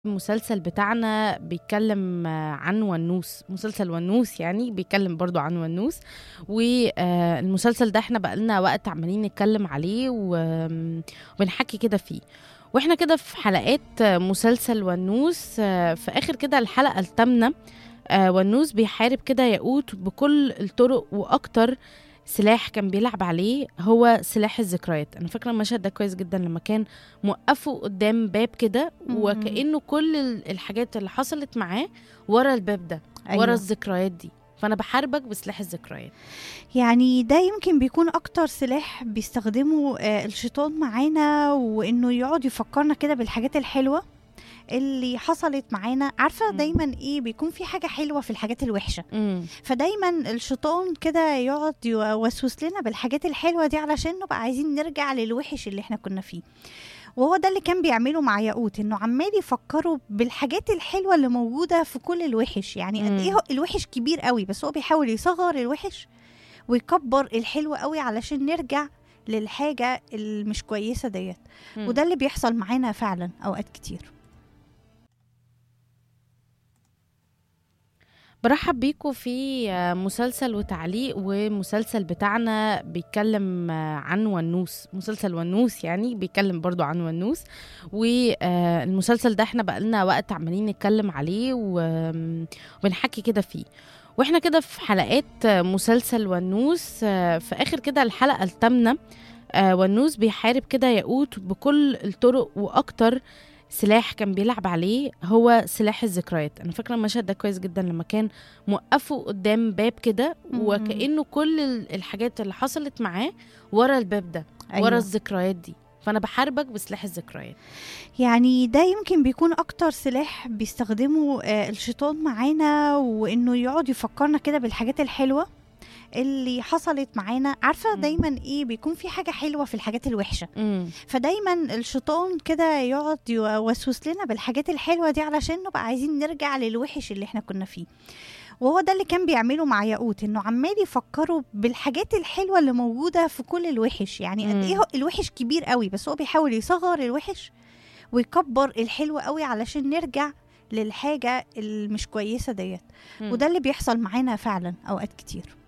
المسلسل بتاعنا بيتكلم آه، عن ونوس مسلسل ونوس يعني بيتكلم برضو عن ونوس والمسلسل ده احنا بقالنا وقت عمالين نتكلم عليه و- وبنحكي كده فيه واحنا كده في حلقات آه، مسلسل ونوس آه، في اخر كده الحلقة الثامنة آه، ونوس بيحارب كده ياقوت بكل الطرق واكتر سلاح كان بيلعب عليه هو سلاح الذكريات انا فاكره المشهد ده كويس جدا لما كان موقفه قدام باب كده مم. وكانه كل ال- الحاجات اللي حصلت معاه ورا الباب ده أيوة. ورا أيوة. الذكريات دي فانا بحاربك بسلاح الذكريات يعني ده يمكن بيكون اكتر سلاح بيستخدمه آه، الشيطان معانا وانه يقعد يفكرنا كده بالحاجات الحلوه اللي حصلت معانا عارفه مم. دايما ايه بيكون في حاجه حلوه في الحاجات الوحشه امم فدايما الشيطان كده يقعد يوسوس لنا بالحاجات الحلوه دي علشان نبقى عايزين نرجع للوحش اللي احنا كنا فيه وهو ده اللي كان بيعمله مع ياقوت انه عمال يفكروا بالحاجات الحلوه اللي موجوده في كل الوحش يعني قد مم. ايه هو- الوحش كبير قوي بس هو بيحاول يصغر الوحش ويكبر الحلو قوي علشان نرجع للحاجه المش كويسه ديت وده اللي بيحصل معانا فعلا اوقات كتير برحب بيكم في آه، مسلسل وتعليق ومسلسل بتاعنا بيتكلم آه، عن ونوس مسلسل ونوس يعني بيتكلم برضو عن ونوس والمسلسل ده احنا بقالنا وقت عمالين نتكلم عليه و- وبنحكي كده فيه واحنا كده في حلقات آه، مسلسل ونوس آه، في اخر كده الحلقة الثامنة آه، ونوس بيحارب كده ياقوت بكل الطرق واكتر سلاح كان بيلعب عليه هو سلاح الذكريات انا فاكره المشهد ده كويس جدا لما كان موقفه قدام باب كده مم. وكانه كل ال- الحاجات اللي حصلت معاه ورا الباب ده أيوة. ورا الذكريات دي فانا بحاربك بسلاح الذكريات يعني ده يمكن بيكون اكتر سلاح بيستخدمه آه، الشيطان معانا وانه يقعد يفكرنا كده بالحاجات الحلوه اللي حصلت معانا عارفه مم. دايما ايه بيكون في حاجه حلوه في الحاجات الوحشه امم فدايما الشيطان كده يقعد يوسوس لنا بالحاجات الحلوه دي علشان نبقى عايزين نرجع للوحش اللي احنا كنا فيه وهو ده اللي كان بيعمله مع ياقوت انه عمال يفكروا بالحاجات الحلوه اللي موجوده في كل الوحش يعني قد مم. ايه هو- الوحش كبير قوي بس هو بيحاول يصغر الوحش ويكبر الحلو قوي علشان نرجع للحاجه المش كويسه ديت وده اللي بيحصل معانا فعلا اوقات كتير